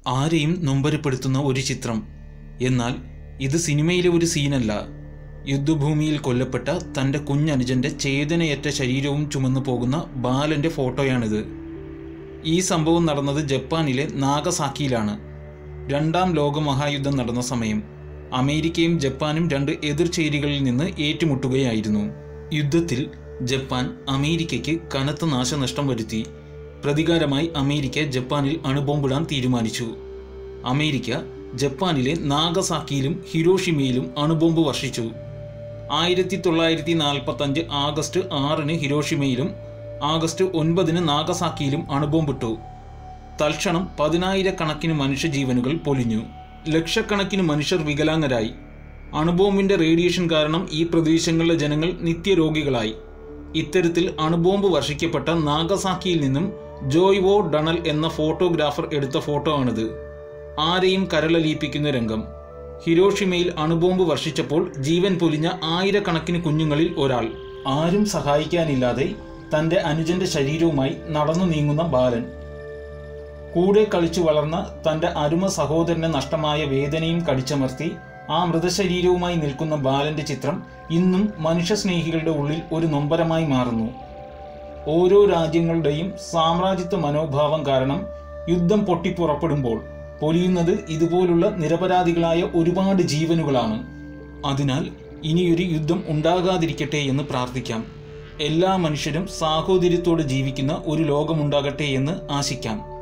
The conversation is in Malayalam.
ആരെയും നൊമ്പരപ്പെടുത്തുന്ന ഒരു ചിത്രം എന്നാൽ ഇത് സിനിമയിലെ ഒരു സീനല്ല യുദ്ധഭൂമിയിൽ കൊല്ലപ്പെട്ട തൻ്റെ കുഞ്ഞനുജൻ്റെ ചേതനയറ്റ ശരീരവും ചുമന്നു പോകുന്ന ബാലൻ്റെ ഫോട്ടോയാണിത് ഈ സംഭവം നടന്നത് ജപ്പാനിലെ നാഗസാക്കിയിലാണ് രണ്ടാം ലോകമഹായുദ്ധം നടന്ന സമയം അമേരിക്കയും ജപ്പാനും രണ്ട് എതിർചേരികളിൽ നിന്ന് ഏറ്റുമുട്ടുകയായിരുന്നു യുദ്ധത്തിൽ ജപ്പാൻ അമേരിക്കയ്ക്ക് കനത്ത നാശനഷ്ടം വരുത്തി പ്രതികാരമായി അമേരിക്ക ജപ്പാനിൽ അണുബോംബിടാൻ തീരുമാനിച്ചു അമേരിക്ക ജപ്പാനിലെ നാഗസാക്കിയിലും ഹിരോഷിമയിലും അണുബോംബ് വർഷിച്ചു ആയിരത്തി തൊള്ളായിരത്തി നാൽപ്പത്തഞ്ച് ആഗസ്റ്റ് ആറിന് ഹിരോഷിമയിലും ആഗസ്റ്റ് ഒൻപതിന് നാഗസാക്കിയിലും അണുബോംബിട്ടു തൽക്ഷണം പതിനായിരക്കണക്കിന് മനുഷ്യജീവനുകൾ പൊലിഞ്ഞു ലക്ഷക്കണക്കിന് മനുഷ്യർ വികലാംഗരായി അണുബോംബിന്റെ റേഡിയേഷൻ കാരണം ഈ പ്രദേശങ്ങളിലെ ജനങ്ങൾ നിത്യരോഗികളായി ഇത്തരത്തിൽ അണുബോംബ് വർഷിക്കപ്പെട്ട നാഗസാക്കിയിൽ നിന്നും ജോയ് വോ ഡണൽ എന്ന ഫോട്ടോഗ്രാഫർ എടുത്ത ഫോട്ടോ ആണിത് ആരെയും കരളലിയിപ്പിക്കുന്ന രംഗം ഹിരോഷിമയിൽ അണുബോംബ് വർഷിച്ചപ്പോൾ ജീവൻ പൊലിഞ്ഞ ആയിരക്കണക്കിന് കുഞ്ഞുങ്ങളിൽ ഒരാൾ ആരും സഹായിക്കാനില്ലാതെ തന്റെ അനുജന്റെ ശരീരവുമായി നടന്നു നീങ്ങുന്ന ബാലൻ കൂടെ കളിച്ചു വളർന്ന തന്റെ അരുമ സഹോദരന് നഷ്ടമായ വേദനയും കടിച്ചമർത്തി ആ മൃതശരീരവുമായി നിൽക്കുന്ന ബാലന്റെ ചിത്രം ഇന്നും മനുഷ്യസ്നേഹികളുടെ ഉള്ളിൽ ഒരു നൊമ്പരമായി മാറുന്നു ഓരോ രാജ്യങ്ങളുടെയും സാമ്രാജ്യത്വ മനോഭാവം കാരണം യുദ്ധം പൊട്ടിപ്പുറപ്പെടുമ്പോൾ പൊലിയുന്നത് ഇതുപോലുള്ള നിരപരാധികളായ ഒരുപാട് ജീവനുകളാണ് അതിനാൽ ഇനിയൊരു യുദ്ധം ഉണ്ടാകാതിരിക്കട്ടെ എന്ന് പ്രാർത്ഥിക്കാം എല്ലാ മനുഷ്യരും സാഹോദര്യത്തോടെ ജീവിക്കുന്ന ഒരു ലോകമുണ്ടാകട്ടെ എന്ന് ആശിക്കാം